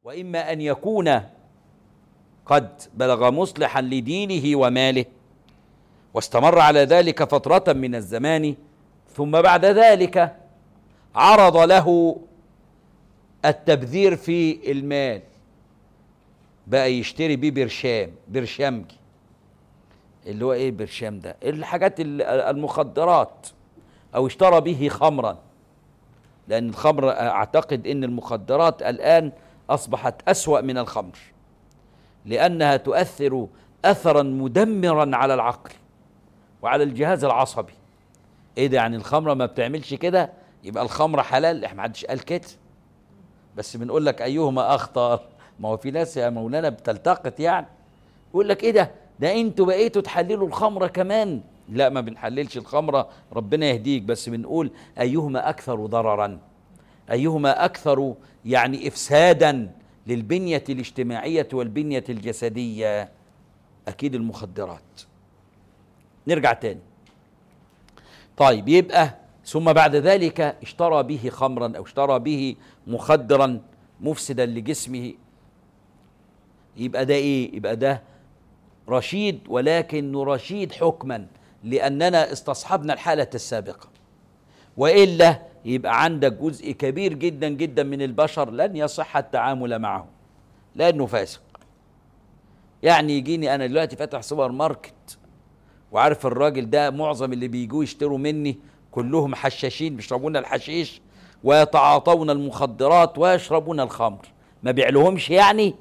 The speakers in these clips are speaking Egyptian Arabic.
واما ان يكون قد بلغ مصلحا لدينه وماله واستمر على ذلك فتره من الزمان ثم بعد ذلك عرض له التبذير في المال بقى يشتري بيه برشام برشامجي اللي هو ايه برشام ده الحاجات ال- المخدرات او اشترى به خمرا لان الخمر اعتقد ان المخدرات الان اصبحت اسوا من الخمر لانها تؤثر اثرا مدمرا على العقل وعلى الجهاز العصبي ايه ده يعني الخمره ما بتعملش كده يبقى الخمره حلال احنا ما حدش قال كده بس بنقول لك ايهما اخطر ما هو في ناس يا مولانا بتلتقط يعني يقول لك ايه ده ده انتوا بقيتوا تحللوا الخمره كمان لا ما بنحللش الخمره ربنا يهديك بس بنقول ايهما اكثر ضررا ايهما اكثر يعني افسادا للبنيه الاجتماعيه والبنيه الجسديه اكيد المخدرات نرجع تاني طيب يبقى ثم بعد ذلك اشترى به خمرا او اشترى به مخدرا مفسدا لجسمه يبقى ده ايه يبقى ده رشيد ولكنه رشيد حكما لاننا استصحبنا الحاله السابقه والا يبقى عندك جزء كبير جدا جدا من البشر لن يصح التعامل معه لانه فاسق يعني يجيني انا دلوقتي فاتح سوبر ماركت وعارف الراجل ده معظم اللي بيجوا يشتروا مني كلهم حشاشين بيشربون الحشيش ويتعاطون المخدرات ويشربون الخمر ما بيعلهمش يعني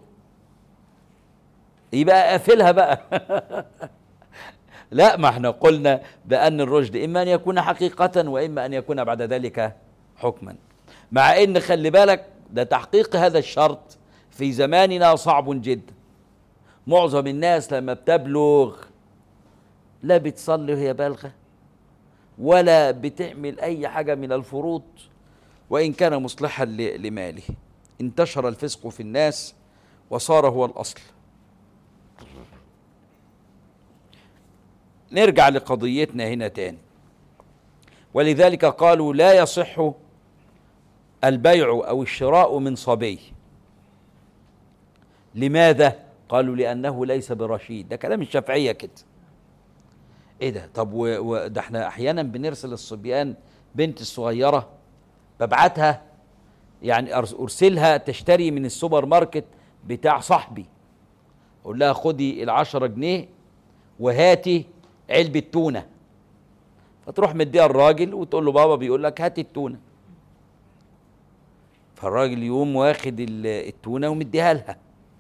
يبقى قافلها بقى لا ما احنا قلنا بأن الرشد إما أن يكون حقيقة وإما أن يكون بعد ذلك حكما مع أن خلي بالك ده تحقيق هذا الشرط في زماننا صعب جدا معظم الناس لما بتبلغ لا بتصلي وهي بالغة ولا بتعمل أي حاجة من الفروض وإن كان مصلحا ل- لماله انتشر الفسق في الناس وصار هو الأصل نرجع لقضيتنا هنا تاني ولذلك قالوا لا يصح البيع او الشراء من صبي لماذا قالوا لانه ليس برشيد ده كلام الشافعيه كده ايه ده طب و- وده احنا احيانا بنرسل الصبيان بنت الصغيره ببعتها يعني أرس- ارسلها تشتري من السوبر ماركت بتاع صاحبي اقول لها خدي العشرة جنيه وهاتي علبة تونة فتروح مديها الراجل وتقول له بابا بيقول لك هات التونة فالراجل يقوم واخد ال- التونة ومديها لها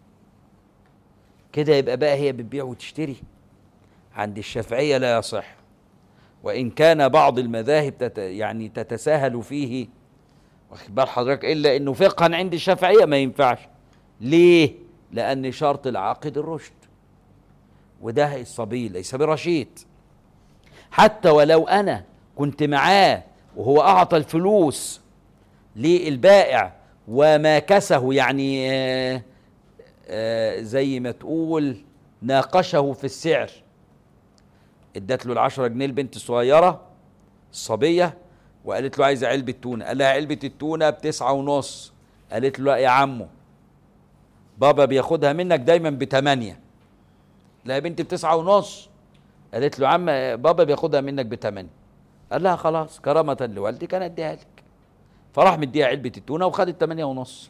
كده يبقى بقى هي بتبيع وتشتري عند الشافعية لا يصح وإن كان بعض المذاهب تت يعني تتساهل فيه واخد بال حضرتك إلا إنه فقها عند الشافعية ما ينفعش ليه؟ لأن شرط العاقد الرشد وده الصبي ليس برشيد حتى ولو انا كنت معاه وهو اعطى الفلوس للبائع وما كسه يعني آه، آه، زي ما تقول ناقشه في السعر ادت له العشرة جنيه البنت الصغيرة الصبية وقالت له عايزة علبة تونة قال لها علبة التونة بتسعة ونص قالت له لا يا عمو بابا بياخدها منك دايما بتمانية لا يا بنتي بتسعة ونص قالت له عم بابا بياخدها منك بتمانية قال لها خلاص كرامة لوالدك انا اديها لك فراح مديها علبة التونة وخد التمانية ونص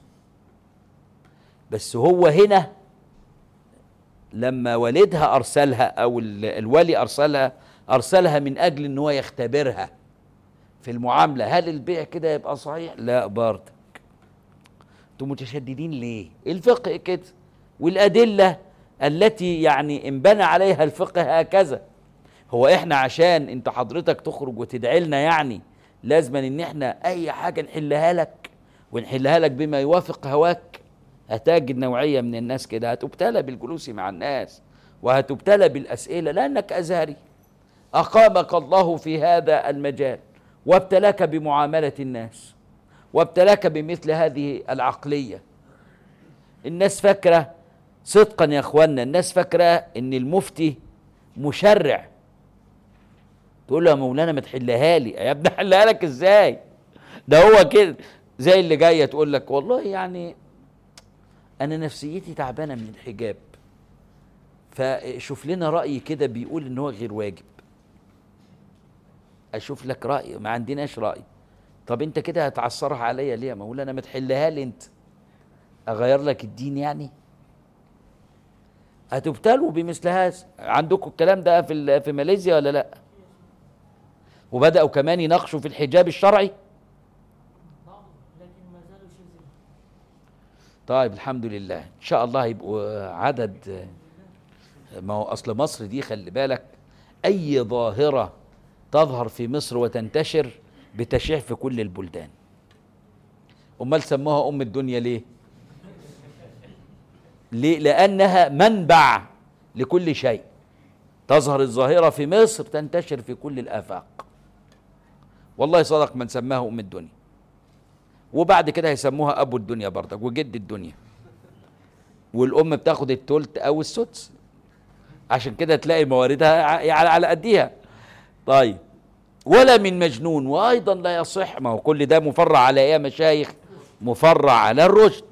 بس هو هنا لما والدها ارسلها او ال- الولي ارسلها ارسلها من اجل ان هو يختبرها في المعامله هل البيع كده يبقى صحيح لا برضك انتم متشددين ليه الفقه كده والادله التي يعني انبنى عليها الفقه هكذا هو احنا عشان انت حضرتك تخرج وتدعي لنا يعني لازما ان احنا اي حاجه نحلها لك ونحلها لك بما يوافق هواك هتجد نوعيه من الناس كده هتبتلى بالجلوس مع الناس وهتبتلى بالاسئله لانك ازهري اقامك الله في هذا المجال وابتلاك بمعامله الناس وابتلاك بمثل هذه العقليه الناس فاكره صدقا يا اخوانا الناس فاكره ان المفتي مشرع تقول له يا مولانا ما تحلها لي يا ابني احلها لك ازاي ده هو كده زي اللي جايه تقول لك والله يعني انا نفسيتي تعبانه من الحجاب فشوف لنا راي كده بيقول ان هو غير واجب اشوف لك راي ما عندناش راي طب انت كده هتعصرها عليا ليه يا مولانا ما تحلها لي انت اغير لك الدين يعني هتبتلوا بمثل هذا عندكم الكلام ده في ال- في ماليزيا ولا لا وبداوا كمان يناقشوا في الحجاب الشرعي بعض لكن ما زالوا شاذين طيب الحمد لله ان شاء الله يبقوا عدد ما هو اصل مصر دي خلي بالك اي ظاهره تظهر في مصر وتنتشر بتشيع في كل البلدان امال سموها ام الدنيا ليه ليه لانها منبع لكل شيء تظهر الظاهره في مصر تنتشر في كل الافاق والله صدق من سماها ام الدنيا وبعد كده هيسموها ابو الدنيا برضك وجد الدنيا والام بتاخد التلت او السدس عشان كده تلاقي مواردها ع- يعني على قديها طيب ولا من مجنون وايضا لا يصح ما هو كل ده مفرع على ايه يا مشايخ مفرع على الرشد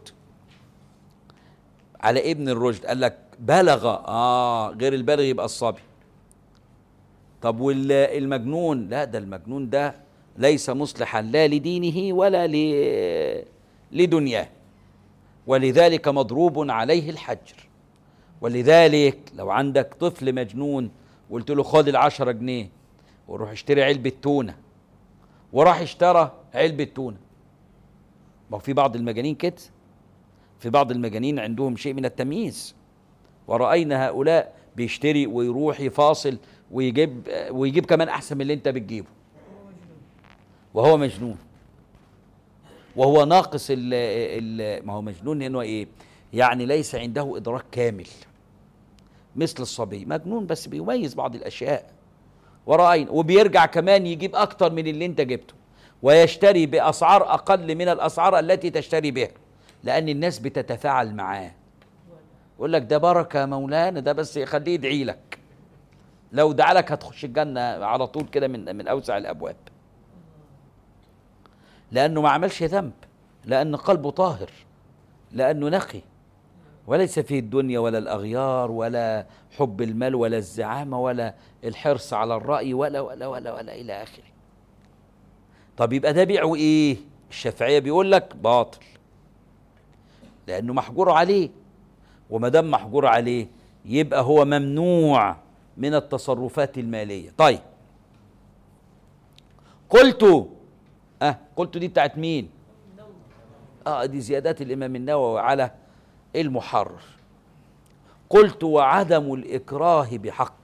على ابن الرشد قال لك بلغ اه غير البالغ يبقى الصبي طب والمجنون لا ده المجنون ده ليس مصلحا لا لدينه ولا ل- لدنياه ولذلك مضروب عليه الحجر ولذلك لو عندك طفل مجنون وقلت له خد العشرة جنيه وروح اشتري علبة تونة وراح اشترى علبة تونة ما هو في بعض المجانين كده في بعض المجانين عندهم شيء من التمييز ورأينا هؤلاء بيشتري ويروح يفاصل ويجيب ويجيب كمان أحسن من اللي أنت بتجيبه وهو مجنون وهو ناقص ال ال ما هو مجنون هنا ايه يعني ليس عنده ادراك كامل مثل الصبي مجنون بس بيميز بعض الاشياء ورأينا وبيرجع كمان يجيب اكتر من اللي انت جبته ويشتري باسعار اقل من الاسعار التي تشتري بها لان الناس بتتفاعل معاه يقول لك ده بركه يا مولانا ده بس خليه يدعي لك لو دعا لك هتخش الجنه على طول كده من من اوسع الابواب لأنه ما عملش ذنب لأن قلبه طاهر لأنه نقي وليس فيه الدنيا ولا الأغيار ولا حب المال ولا الزعامة ولا الحرص على الرأي ولا ولا ولا ولا إلى آخره طب يبقى ده بيعه إيه الشافعية بيقول لك باطل لأنه محجور عليه وما دام محجور عليه يبقى هو ممنوع من التصرفات المالية طيب قلت اه قلت دي بتاعت مين اه دي زيادات الامام النووي على المحرر قلت وعدم الاكراه بحق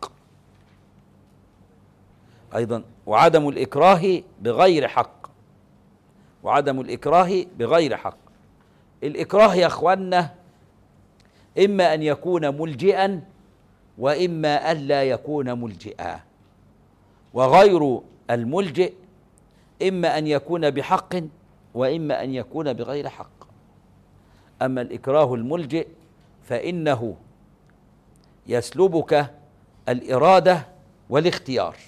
ايضا وعدم الاكراه بغير حق وعدم الاكراه بغير حق الاكراه يا اخوانا اما ان يكون ملجئا واما ان لا يكون ملجئا وغير الملجئ إما أن يكون بحق وإما أن يكون بغير حق أما الإكراه الملجئ فإنه يسلبك الإرادة والاختيار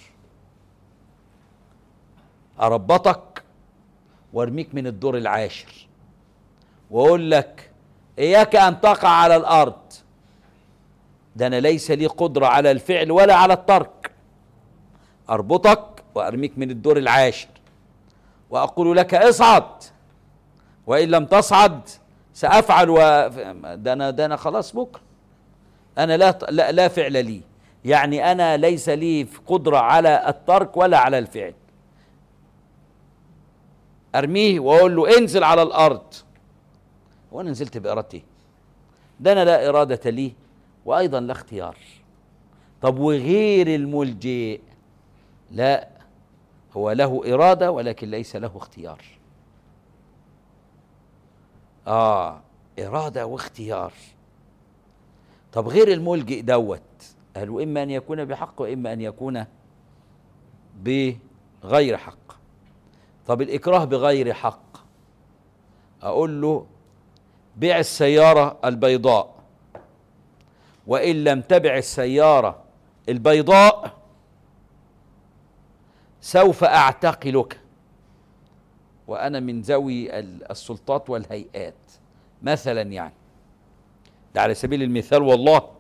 أربطك وارميك من الدور العاشر وأقول لك إياك أن تقع على الأرض ده أنا ليس لي قدرة على الفعل ولا على الترك أربطك وأرميك من الدور العاشر واقول لك اصعد وان لم تصعد سافعل و ده انا ده انا خلاص بكره انا لا لا, لا فعل لي يعني انا ليس لي قدره على الترك ولا على الفعل ارميه واقول له انزل على الارض وانا نزلت بارادتي ده انا لا اراده لي وايضا لا اختيار طب وغير الملجئ لا هو له إرادة ولكن ليس له اختيار آه إرادة واختيار طب غير الملجئ دوت قالوا إما أن يكون بحق وإما أن يكون بغير حق طب الإكراه بغير حق أقول له بيع السيارة البيضاء وإن لم تبع السيارة البيضاء سوف اعتقلك وانا من ذوي السلطات والهيئات مثلا يعني ده على سبيل المثال والله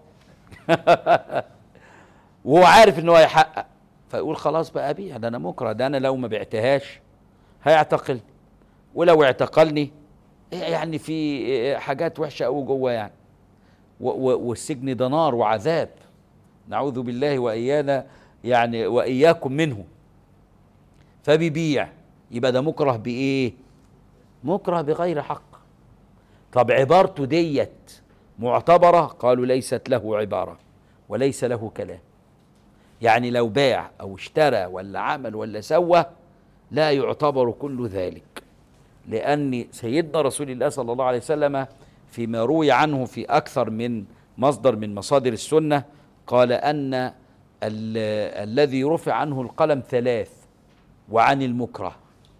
وهو عارف ان هو هيحقق فيقول خلاص بقى ابيع ده انا مكره ده انا لو ما بعتهاش هيعتقل ولو اعتقلني يعني في حاجات وحشه قوي جوه يعني و- و- والسجن ده نار وعذاب نعوذ بالله وايانا يعني واياكم منه فبيبيع يبقى ده مكره بايه مكره بغير حق طب عبارته ديت معتبره قالوا ليست له عباره وليس له كلام يعني لو باع او اشترى ولا عمل ولا سوى لا يعتبر كل ذلك لأن سيدنا رسول الله صلى الله عليه وسلم فيما روي عنه في أكثر من مصدر من مصادر السنة قال أن ال- الذي رفع عنه القلم ثلاث وعن المكره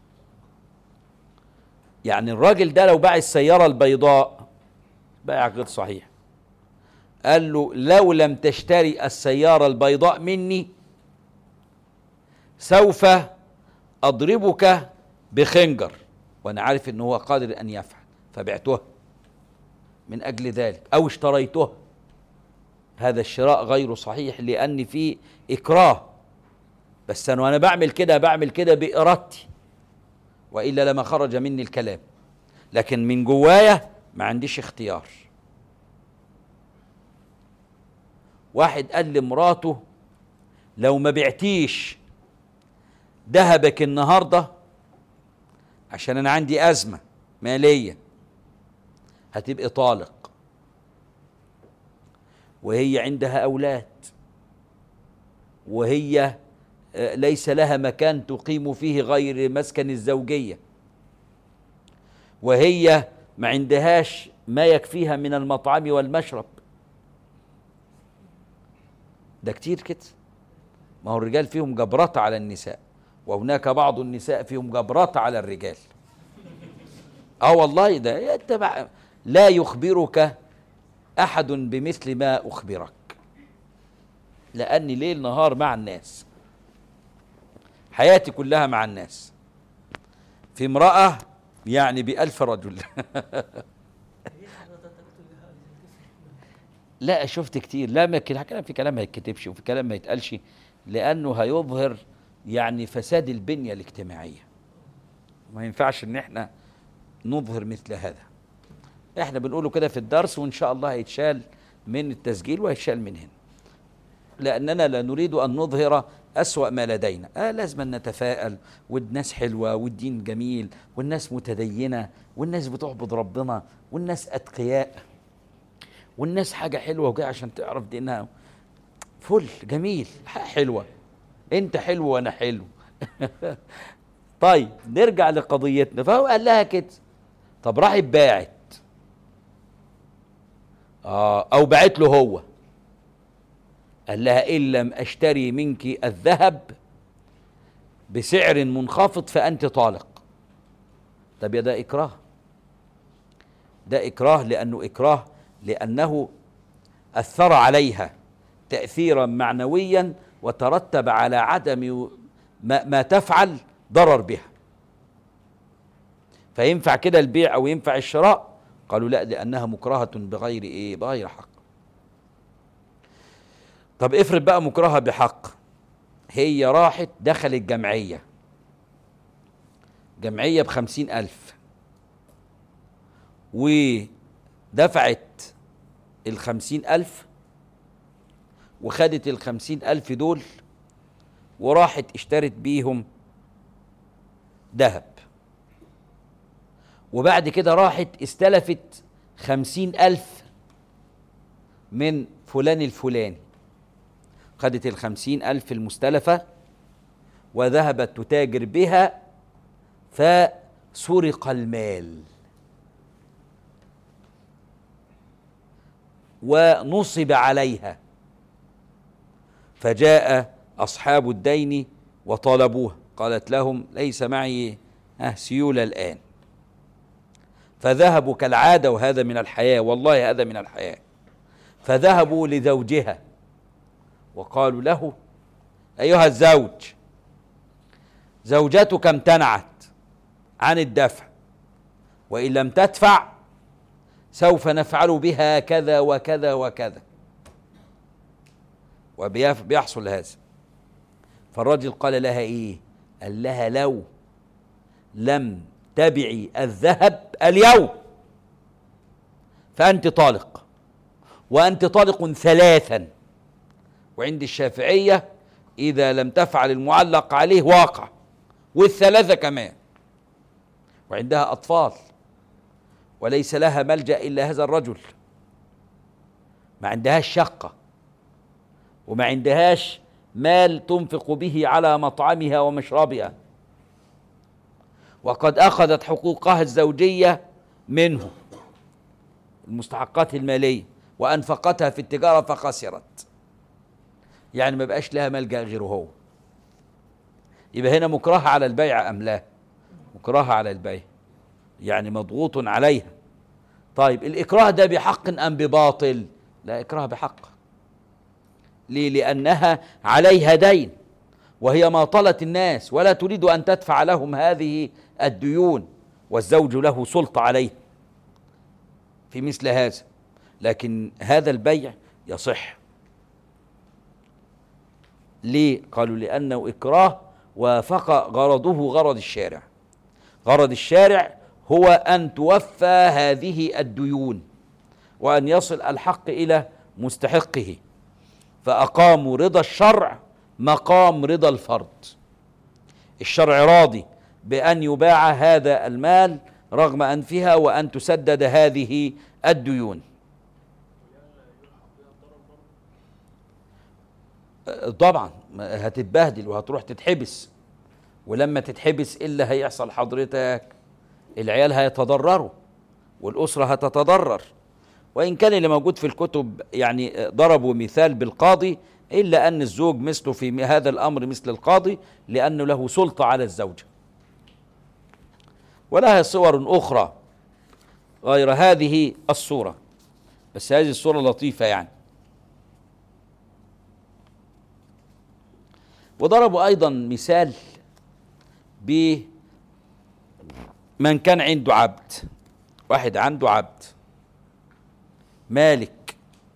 يعني الراجل ده لو باع السيارة البيضاء بائع غير صحيح قال له لو لم تشتري السيارة البيضاء مني سوف أضربك بخنجر وأنا عارف إن هو قادر أن يفعل فبعتها من أجل ذلك أو اشتريتها هذا الشراء غير صحيح لأن فيه إكراه بس أنا وأنا بعمل كده بعمل كده بإرادتي وإلا لما خرج مني الكلام لكن من جوايا ما عنديش اختيار واحد قال لمراته لو ما بعتيش ذهبك النهارده عشان انا عندي ازمه ماليه هتبقي طالق وهي عندها اولاد وهي آه، ليس لها مكان تقيم فيه غير مسكن الزوجيه وهي ما عندهاش ما يكفيها من المطعم والمشرب ده كتير كده ما هو الرجال فيهم جبرة على النساء وهناك بعض النساء فيهم جبرة على الرجال اه والله ده انت بقى لا يخبرك احد بمثل ما اخبرك لاني ليل نهار مع الناس حياتي كلها مع الناس في امرأة يعني بألف رجل ليه حضرتك تقتل لها لا شفت كتير لا ما كده كلام في كلام ما يتكتبش وفي كلام ما يتقالش لانه هيظهر يعني فساد البنيه الاجتماعيه ما ينفعش ان احنا نظهر مثل هذا احنا بنقوله كده في الدرس وان شاء الله هيتشال من التسجيل وهيتشال من هنا لاننا لا نريد ان نظهر اسوا ما لدينا آه لازم أن نتفائل والناس حلوه والدين جميل والناس متدينه والناس بتعبد ربنا والناس اتقياء والناس حاجة حلوة وجاي عشان تعرف دينها فل جميل حاجة حلوة انت حلو وانا حلو طيب نرجع لقضيتنا فهو قال لها كده طب راحت باعت اه او باعت له هو قال لها ان لم اشتري منك الذهب بسعر منخفض فانت طالق طب يا ده اكراه ده إكراه لأنه إكراه لأنه أثر عليها تأثيرا معنويا وترتب على عدم ما, ما تفعل ضرر بها فينفع كده البيع أو ينفع الشراء قالوا لا لأنها مكرهة بغير إيه بغير حق طب افرض بقى مكرهة بحق هي راحت دخلت جمعية جمعية بخمسين ألف ودفعت الخمسين ألف وخدت الخمسين ألف دول وراحت اشترت بيهم ذهب وبعد كده راحت استلفت خمسين ألف من فلان الفلاني خدت الخمسين ألف المستلفة وذهبت تتاجر بها فسرق المال ونصب عليها فجاء اصحاب الدين وطالبوها قالت لهم ليس معي ها سيوله الان فذهبوا كالعاده وهذا من الحياه والله هذا من الحياه فذهبوا لزوجها وقالوا له ايها الزوج زوجتك امتنعت عن الدفع وان لم تدفع سوف نفعل بها كذا وكذا وكذا وبيحصل هذا فالرجل قال لها ايه قال لها لو لم تبعي الذهب اليوم فأنت طالق وأنت طالق ثلاثا وعند الشافعية إذا لم تفعل المعلق عليه واقع والثلاثة كمان وعندها أطفال وليس لها ملجأ إلا هذا الرجل ما عندهاش شقة وما عندهاش مال تنفق به على مطعمها ومشربها وقد أخذت حقوقها الزوجية منه المستحقات المالية وأنفقتها في التجارة فخسرت يعني ما بقاش لها ملجأ غيره هو يبقى هنا مكرهة على البيع أم لا مكرهة على البيع يعني مضغوط عليها طيب الإكراه ده بحق أم بباطل لا إكراه بحق ليه لأنها عليها دين وهي ماطلة الناس ولا تريد أن تدفع لهم هذه الديون والزوج له سلطة عليه في مثل هذا لكن هذا البيع يصح ليه قالوا لأنه إكراه وافق غرضه غرض الشارع غرض الشارع هو أن توفى هذه الديون وأن يصل الحق إلى مستحقه فأقاموا رضا الشرع مقام رضا الفرد الشرع راضي بأن يباع هذا المال رغم أنفها وأن تسدد هذه الديون طبعا هتتبهدل وهتروح تتحبس ولما تتحبس ايه اللي هيحصل حضرتك العيال هيتضرروا والاسره هتتضرر وان كان اللي موجود في الكتب يعني ضربوا مثال بالقاضي الا ان الزوج مثله في هذا الامر مثل القاضي لانه له سلطه على الزوجه ولها صور اخرى غير هذه الصوره بس هذه الصوره لطيفه يعني وضربوا ايضا مثال بمن كان عنده عبد واحد عنده عبد مالك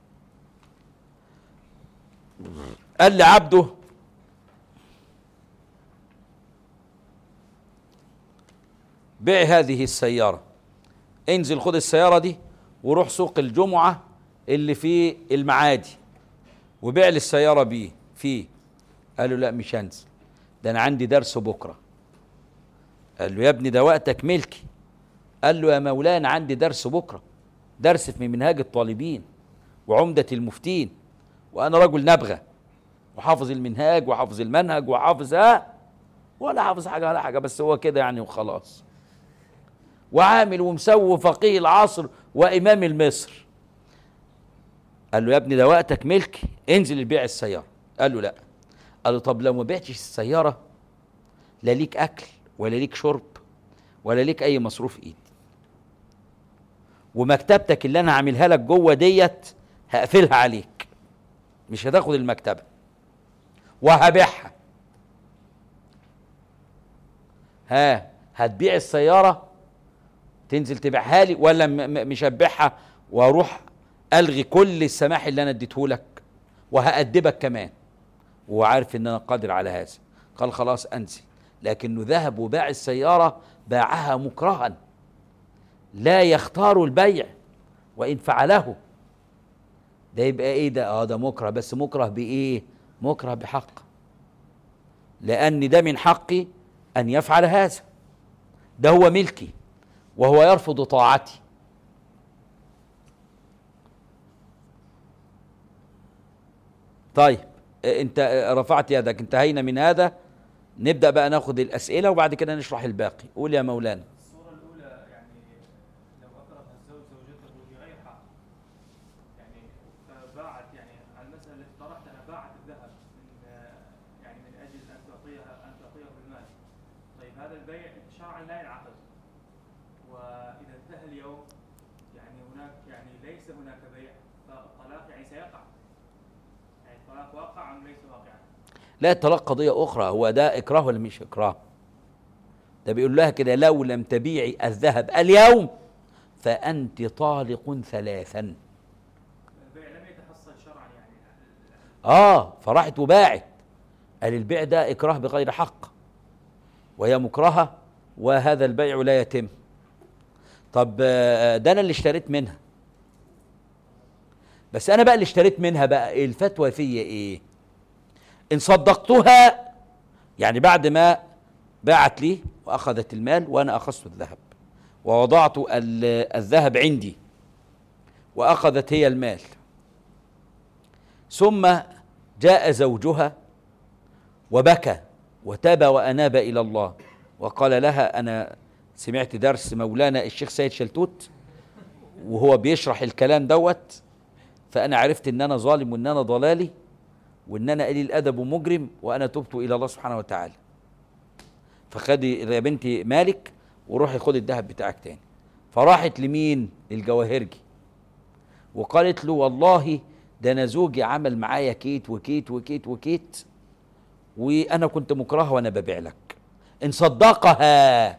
قال لعبده بيع هذه السيارة انزل خد السيارة دي وروح سوق الجمعة اللي في المعادي وبيع لي السيارة بيه فيه قال له لا مش هنزل ده انا عندي درس بكره قال له يا ابني ده وقتك ملكي قال له يا مولانا عندي درس بكره درس في منهاج الطالبين وعمدة المفتين وانا رجل نبغى وحافظ المنهاج وحافظ المنهج وحافظ ها ولا حافظ حاجه ولا حاجه بس هو كده يعني وخلاص وعامل ومسوي فقيه العصر وامام المصر قال له يا ابني ده وقتك ملكي انزل البيع السياره قال له لا قال له طب لو ما بعتش السياره لا ليك اكل ولا ليك شرب ولا ليك اي مصروف ايد ومكتبتك اللي انا عاملها لك جوه ديت هقفلها عليك مش هتاخد المكتبه وهبيعها ها هتبيع السياره تنزل تبيعها لي ولا م- م- مش هتبيعها واروح الغي كل السماح اللي انا اديته لك وهأدبك كمان وهو عارف ان انا قادر على هذا قال خلاص انزل لكنه ذهب وباع السياره باعها مكرها لا يختار البيع وان فعله ده يبقى ايه ده اه ده مكره بس مكره بايه مكره بحق لان ده من حقي ان يفعل هذا ده هو ملكي وهو يرفض طاعتي طيب إيه، انت رفعت يدك انتهينا من هذا نبدا بقى ناخد الاسئله وبعد كده نشرح الباقي قول يا مولانا الصورة الأولى يعني لو أكره الزوج زوجته بغير حق يعني فباعت يعني على المسألة التي طرحت أنا باعت الذهب من آه، يعني من أجل أن تعطيها أن تعطيه بالمال طيب هذا البيع شرعا لا ينعقد وإذا انتهى اليوم يعني هناك يعني ليس هناك بيع فالطلاق يعني سيقع يعني الطلاق واقع أم ليس واقعا لا الطلاق قضيه اخرى هو ده اكراه ولا مش اكراه ده بيقول لها كده لو لم تبيعي الذهب اليوم فأنت طالق ثلاثا البيع لم يتحصل شرعا يعني آه فراحت وباعت قال البيع ده إكراه بغير حق وهي مكرهة وهذا البيع لا يتم طب آه، ده أنا اللي اشتريت منها بس أنا بقى اللي اشتريت منها بقى الفتوى فيا إيه إن صدقتها يعني بعد ما باعت لي وأخذت المال وأنا أخذت الذهب ووضعت ال- الذهب عندي وأخذت هي المال ثم جاء زوجها وبكى وتاب واناب الى الله وقال لها انا سمعت درس مولانا الشيخ سيد شلتوت وهو بيشرح الكلام دوت فانا عرفت ان انا ظالم وان انا ضلالي وان انا قليل الادب ومجرم وانا تبت الى الله سبحانه وتعالى فخدي يا بنتي مالك وروحي خدي الذهب بتاعك تاني فراحت لمين للجواهرجي وقالت له والله ده انا زوجي عمل معايا كيت وكيت وكيت وكيت وانا كنت مكرهه وانا ببيع لك ان صدقها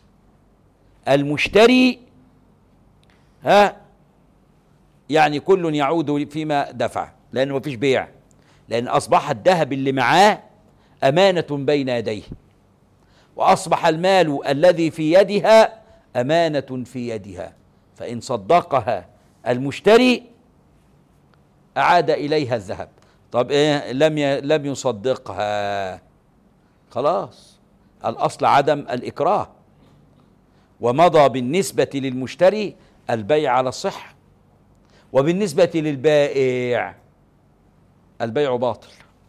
المشتري ها يعني كل يعود فيما دفع لانه مفيش بيع لان اصبح الذهب اللي معاه امانه بين يديه واصبح المال الذي في يدها امانه في يدها فان صدقها المشتري اعاد اليها الذهب طب ايه لم ي... لم يصدقها خلاص الاصل عدم الاكراه ومضى بالنسبه للمشتري البيع على الصحه وبالنسبه للبائع البيع باطل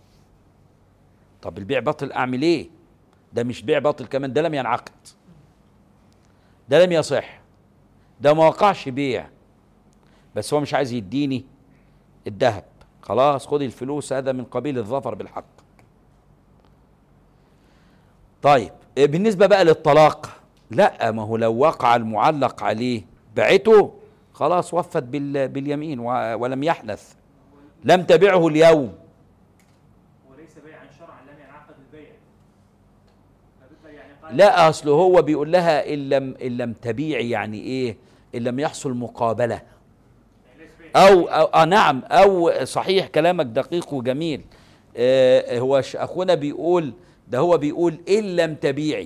طب البيع باطل اعمل ايه ده مش بيع باطل كمان ده لم ينعقد ده لم يصح ده ما وقعش بيع بس هو مش عايز يديني الذهب خلاص خد الفلوس هذا من قبيل الظفر بالحق طيب إيه بالنسبة بقى للطلاق لا ما هو لو وقع المعلق عليه بعته خلاص وفت بال باليمين و- ولم يحنث لم تبعه اليوم وليس بيعا شرعا لم ينعقد البيع فبالتالي يعني قال لا اصل هو بيقول لها ان لم ان لم تبيعي يعني ايه ان لم يحصل مقابله يعني ليس بيع او او آه نعم او صحيح كلامك دقيق وجميل آه هو ش- اخونا بيقول ده هو بيقول ان لم تبيعي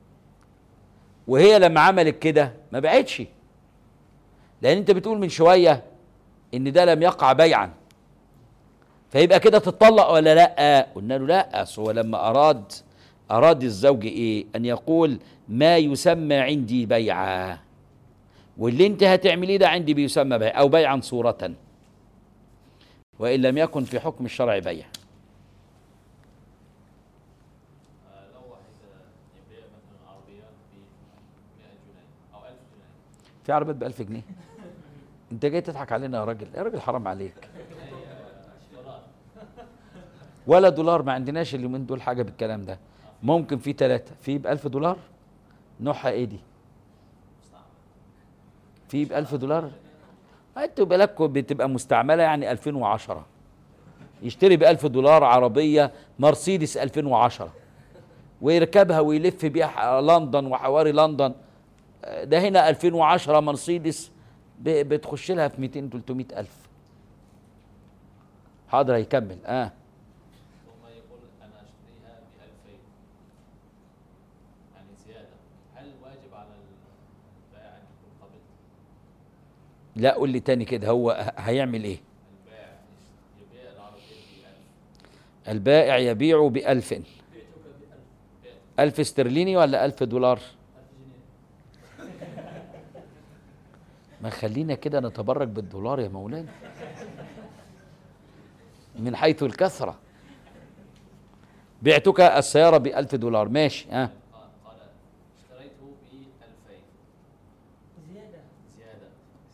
وهي لما عملت كده ما باعتش لان انت بتقول من شويه ان ده لم يقع بيعا فيبقى كده تتطلق ولا لا قلنا له لا أصل هو لما اراد اراد الزوج ايه ان يقول ما يسمى عندي بيعا واللي انت هتعمليه ده عندي بيسمى بيع او بيعا صورة وان لم يكن في حكم الشرع بيع لو واحد يبيع مثلا عربية ب 100 جنيه أو 1000 جنيه في عربيات ب 1000 جنيه انت جاي تضحك علينا يا راجل يا راجل حرام عليك ولا دولار ما عندناش اليومين دول حاجه بالكلام ده ممكن في ثلاثه في ب 1000 دولار نوعها ايه دي في ب 1000 دولار انتوا بالكم بتبقى مستعمله يعني 2010 يشتري ب 1000 دولار عربيه مرسيدس 2010 ويركبها ويلف بيها لندن وحواري لندن ده هنا 2010 مرسيدس ب- بتخش لها في 200 300 الف حاضر هيكمل اه ثم يقول أنا أشتريها ب 2000 يعني زيادة هل واجب على البائع أن يكون قبل لا قول لي تاني كده هو ه- هيعمل ايه البائع يش- يبيع العربية ب 1000 البائع يبيع بألف ألف استرليني ولا ألف دولار ما خلينا كده نتبرك بالدولار يا مولانا من حيث الكثرة بعتك السيارة بألف دولار ماشي ها قال قال اشتريته ب 2000 زيادة زيادة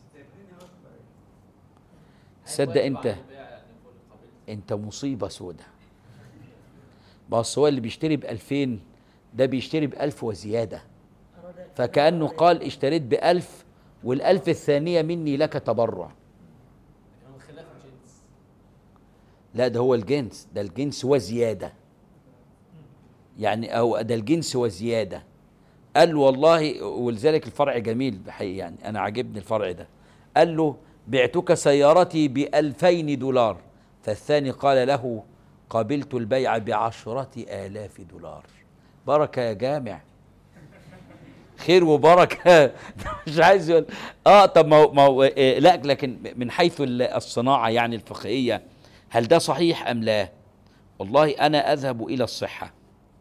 صدق واجب انت على البائع أن يكون قبل انت مصيبة سودة بس هو اللي بيشتري بألفين ده بيشتري بألف وزيادة أراد فكأنه قال اشتريت بألف والألف الثانية مني لك تبرع لكن هو خلاف الجنس لا ده هو الجنس ده الجنس وزيادة يعني أو ده الجنس وزيادة قال له والله ولذلك الفرع جميل بحقيقة يعني أنا عجبني الفرع ده قال له بعتك سيارتي بألفين دولار فالثاني قال له قبلت البيع بعشرة آلاف دولار بركة يا جامع خير وبركة مش عايز يقول اه طب ما هو ما هو آه، لا لكن من حيث ال- الصناعة يعني الفقهية هل ده صحيح أم لا؟ والله أنا أذهب إلى الصحة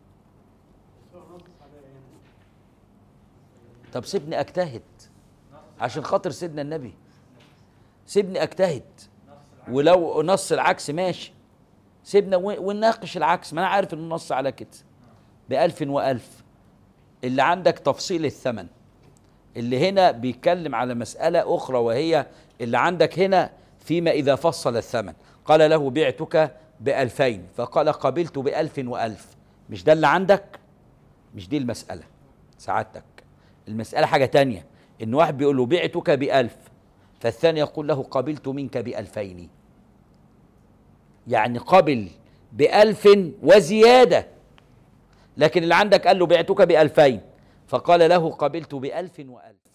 طب سيبني أجتهد عشان خاطر سيدنا النبي سيبني أجتهد ولو نص العكس ماشي سيبنا و- ونناقش العكس ما أنا عارف إنه نص على كده بألف وألف اللي عندك تفصيل الثمن اللي هنا بيتكلم على مسألة أخرى وهي اللي عندك هنا فيما إذا فصل الثمن قال له بعتك بألفين فقال قبلت بألف وألف مش ده اللي عندك مش دي المسألة سعادتك المسألة حاجة تانية إن واحد بيقول له بعتك بألف فالثاني يقول له قبلت منك بألفين يعني قبل بألف وزيادة لكن اللي عندك قال له بعتك بألفين فقال له قبلت بألف وألف